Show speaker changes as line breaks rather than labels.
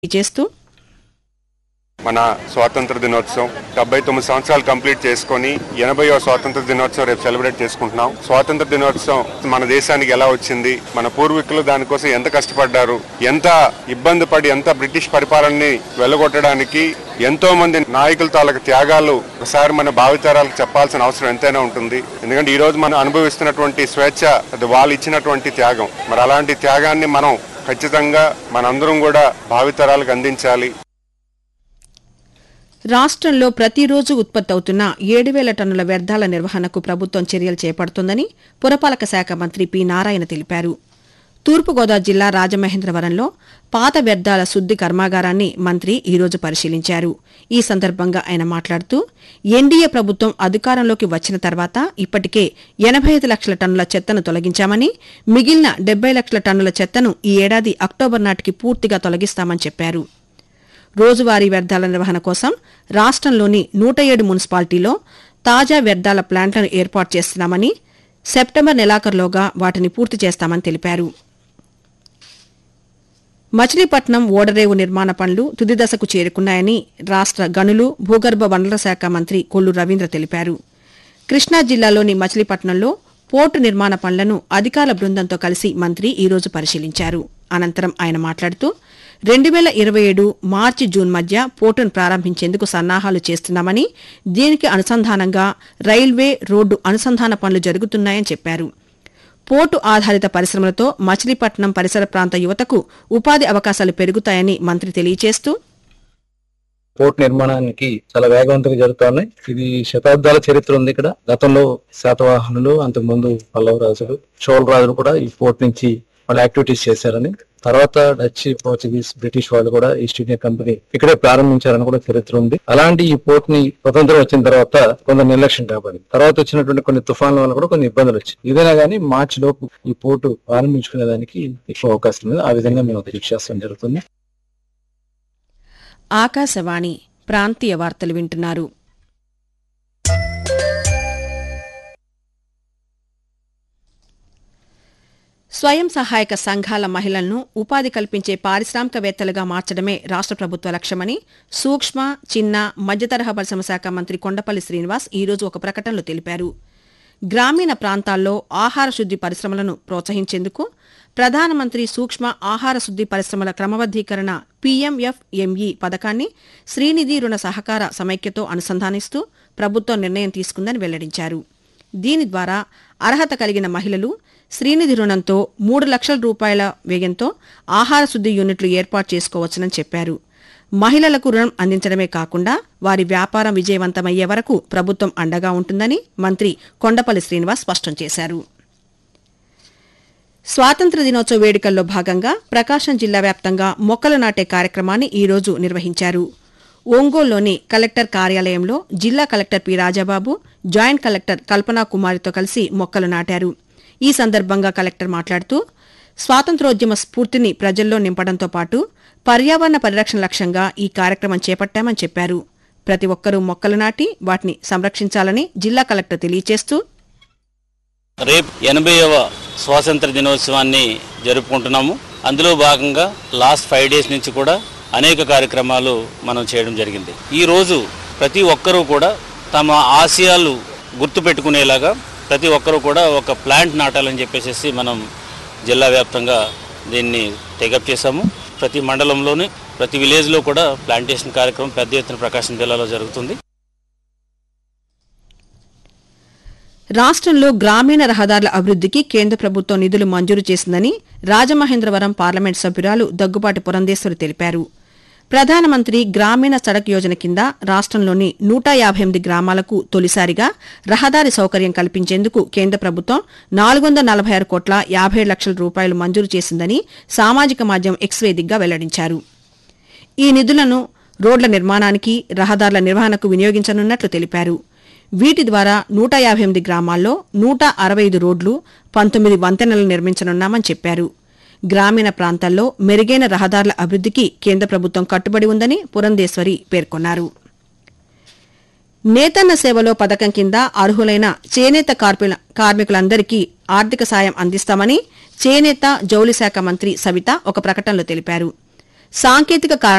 చేస్తూ
మన స్వాతంత్ర దినోత్సవం డెబ్బై తొమ్మిది సంవత్సరాలు కంప్లీట్ చేసుకొని ఎనభైవ స్వాతంత్ర దినోత్సవం రేపు సెలబ్రేట్ చేసుకుంటున్నాం స్వాతంత్ర దినోత్సవం మన దేశానికి ఎలా వచ్చింది మన పూర్వీకులు దానికోసం ఎంత కష్టపడ్డారు ఎంత ఇబ్బంది పడి ఎంత బ్రిటిష్ పరిపాలనని వెళ్ళగొట్టడానికి ఎంతో మంది నాయకుల తాలూకు త్యాగాలు ఒకసారి మన భావితరాలకు చెప్పాల్సిన అవసరం ఎంతైనా ఉంటుంది ఎందుకంటే ఈ రోజు మనం అనుభవిస్తున్నటువంటి స్వేచ్ఛ అది వాళ్ళు ఇచ్చినటువంటి త్యాగం మరి అలాంటి త్యాగాన్ని మనం ఖచ్చితంగా మనందరం కూడా భావితరాలకు అందించాలి
రాష్ట్రంలో ప్రతిరోజు ఉత్పత్తి అవుతున్న ఏడు వేల టన్నుల వ్యర్థాల నిర్వహణకు ప్రభుత్వం చర్యలు చేపడుతోందని పురపాలక శాఖ మంత్రి పి నారాయణ తెలిపారు తూర్పుగోదావరి జిల్లా రాజమహేంద్రవరంలో పాత వ్యర్థాల శుద్ది కర్మాగారాన్ని మంత్రి ఈరోజు పరిశీలించారు ఈ సందర్భంగా ఆయన మాట్లాడుతూ ఎన్డీఏ ప్రభుత్వం అధికారంలోకి వచ్చిన తర్వాత ఇప్పటికే ఎనభై ఐదు లక్షల టన్నుల చెత్తను తొలగించామని మిగిలిన డెబ్బై లక్షల టన్నుల చెత్తను ఈ ఏడాది అక్టోబర్ నాటికి పూర్తిగా తొలగిస్తామని చెప్పారు రోజువారీ వ్యర్థాల నిర్వహణ కోసం రాష్ట్రంలోని నూట ఏడు మున్సిపాలిటీలో తాజా వ్యర్థాల ప్లాంట్లను ఏర్పాటు చేస్తున్నామని సెప్టెంబర్ నెలాఖరులోగా వాటిని పూర్తి చేస్తామని తెలిపారు మచిలీపట్నం ఓడరేవు నిర్మాణ పనులు తుది దశకు చేరుకున్నాయని రాష్ట్ర గనులు భూగర్భ వనరుల శాఖ మంత్రి కొల్లు రవీంద్ర తెలిపారు కృష్ణా జిల్లాలోని మచిలీపట్నంలో పోర్టు నిర్మాణ పనులను అధికారుల బృందంతో కలిసి మంత్రి ఈరోజు పరిశీలించారు అనంతరం ఆయన మాట్లాడుతూ రెండు వేల ఇరవై ఏడు మార్చి జూన్ మధ్య పోర్టును ప్రారంభించేందుకు సన్నాహాలు చేస్తున్నామని దీనికి అనుసంధానంగా రైల్వే రోడ్డు అనుసంధాన పనులు జరుగుతున్నాయని చెప్పారు పోర్టు ఆధారిత పరిశ్రమలతో మచిలీపట్నం పరిసర ప్రాంత యువతకు ఉపాధి అవకాశాలు పెరుగుతాయని మంత్రి తెలియజేస్తూ
పోర్ట్ నిర్మాణానికి చాలా వేగవంతంగా జరుగుతా ఉన్నాయి ఇది శతాబ్దాల చరిత్ర ఉంది ఇక్కడ గతంలో శాతవాహనులు అంతకు ముందు పల్లవ రాజులు చోళ రాజులు కూడా ఈ పోర్ట్ నుంచి వాళ్ళ యాక్టివిటీస్ చేశారని తర్వాత డచ్ పోర్చుగీస్ బ్రిటిష్ వాళ్ళు కూడా ఈస్ట్ ఇండియా కంపెనీ ఇక్కడే ప్రారంభించారని కూడా చరిత్ర ఉంది అలాంటి ఈ పోర్ట్ ని స్వతంత్రం వచ్చిన తర్వాత కొంత నిర్లక్ష్యం కాబడింది తర్వాత వచ్చినటువంటి కొన్ని తుఫాన్ల వల్ల కూడా కొన్ని ఇబ్బందులు వచ్చాయి ఏదైనా కానీ మార్చి లోపు ఈ పోర్టు ప్రారంభించుకునే దానికి ఎక్కువ అవకాశం ఉంది ఆ విధంగా మేము కృషి చేస్తాం జరుగుతుంది
ఆకాశవాణి ప్రాంతీయ వార్తలు వింటున్నారు స్వయం సహాయక సంఘాల మహిళలను ఉపాధి కల్పించే పారిశ్రామికవేత్తలుగా మార్చడమే రాష్ట్ర ప్రభుత్వ లక్ష్యమని సూక్ష్మ చిన్న మధ్యతరహా పరిశ్రమ శాఖ మంత్రి కొండపల్లి శ్రీనివాస్ ఈరోజు ఒక ప్రకటనలో తెలిపారు గ్రామీణ ప్రాంతాల్లో ఆహార శుద్ది పరిశ్రమలను ప్రోత్సహించేందుకు ప్రధానమంత్రి సూక్ష్మ ఆహార శుద్ది పరిశ్రమల క్రమబద్దీకరణ పీఎంఎఫ్ఎంఈ పథకాన్ని శ్రీనిధి రుణ సహకార సమైక్యతో అనుసంధానిస్తూ ప్రభుత్వం నిర్ణయం తీసుకుందని వెల్లడించారు దీని ద్వారా అర్హత కలిగిన మహిళలు శ్రీనిధి రుణంతో మూడు లక్షల రూపాయల వ్యయంతో ఆహార శుద్ది యూనిట్లు ఏర్పాటు చేసుకోవచ్చునని చెప్పారు మహిళలకు రుణం అందించడమే కాకుండా వారి వ్యాపారం విజయవంతమయ్యే వరకు ప్రభుత్వం అండగా ఉంటుందని మంత్రి కొండపల్లి శ్రీనివాస్ స్పష్టం చేశారు స్వాతంత్ర దినోత్సవ వేడుకల్లో భాగంగా ప్రకాశం జిల్లా వ్యాప్తంగా మొక్కలు నాటే కార్యక్రమాన్ని ఈ రోజు నిర్వహించారు ఒంగోలులోని కలెక్టర్ కార్యాలయంలో జిల్లా collector P Rajababu joint collector Kalpana కుమారితో కలిసి మొక్కలు నాటారు ఈ సందర్భంగా కలెక్టర్ మాట్లాడుతూ స్వాతంత్రోద్యమ స్ఫూర్తిని ప్రజల్లో నింపడంతో పాటు పర్యావరణ పరిరక్షణ లక్ష్యంగా ఈ కార్యక్రమం చేపట్టామని చెప్పారు ప్రతి ఒక్కరూ మొక్కలు నాటి వాటిని సంరక్షించాలని జిల్లా కలెక్టర్ తెలియజేస్తూ
రేపు ఎనభైవ స్వాతంత్ర దినోత్సవాన్ని జరుపుకుంటున్నాము అందులో భాగంగా లాస్ట్ ఫైవ్ డేస్ నుంచి కూడా అనేక కార్యక్రమాలు మనం చేయడం జరిగింది ఈ రోజు ప్రతి ఒక్కరూ కూడా తమ ఆశయాలు గుర్తుపెట్టుకునేలాగా ప్రతి ఒక్కరూ కూడా ఒక ప్లాంట్ నాటాలని చెప్పేసి మనం జిల్లా వ్యాప్తంగా దీన్ని టేకప్ చేశాము ప్రతి మండలంలోని ప్రతి విలేజ్లో కూడా ప్లాంటేషన్ కార్యక్రమం పెద్ద ఎత్తున ప్రకాశం జిల్లాలో జరుగుతుంది
రాష్ట్రంలో గ్రామీణ రహదారుల అభివృద్ధికి కేంద్ర ప్రభుత్వం నిధులు మంజూరు చేసిందని రాజమహేంద్రవరం పార్లమెంట్ సభ్యురాలు దగ్గుబాటి పురంధేశ్వరి తెలిపారు ప్రధానమంత్రి గ్రామీణ సడక్ యోజన కింద రాష్ట్రంలోని నూట యాభై ఎనిమిది గ్రామాలకు తొలిసారిగా రహదారి సౌకర్యం కల్పించేందుకు కేంద్ర ప్రభుత్వం నాలుగు వందల నలభై ఆరు కోట్ల యాభై లక్షల రూపాయలు మంజూరు చేసిందని సామాజిక మాధ్యమం ఎక్స్ వేదికగా వెల్లడించారు ఈ నిధులను రోడ్ల నిర్మాణానికి రహదారుల నిర్వహణకు వినియోగించనున్నట్లు తెలిపారు వీటి ద్వారా నూట యాభై ఎనిమిది గ్రామాల్లో నూట అరవై ఐదు రోడ్లు పంతొమ్మిది వంతెనలు నిర్మించనున్నామని చెప్పారు గ్రామీణ ప్రాంతాల్లో మెరుగైన రహదారుల అభివృద్ధికి కేంద్ర ప్రభుత్వం కట్టుబడి ఉందని పురంధేశ్వరి పేర్కొన్నారు నేతన్న సేవలో పథకం కింద అర్హులైన చేనేత కార్మికుల కార్మికులందరికీ ఆర్థిక సాయం అందిస్తామని చేనేత జౌళి శాఖ మంత్రి సవిత ఒక ప్రకటనలో తెలిపారు సాంకేతిక కారణాల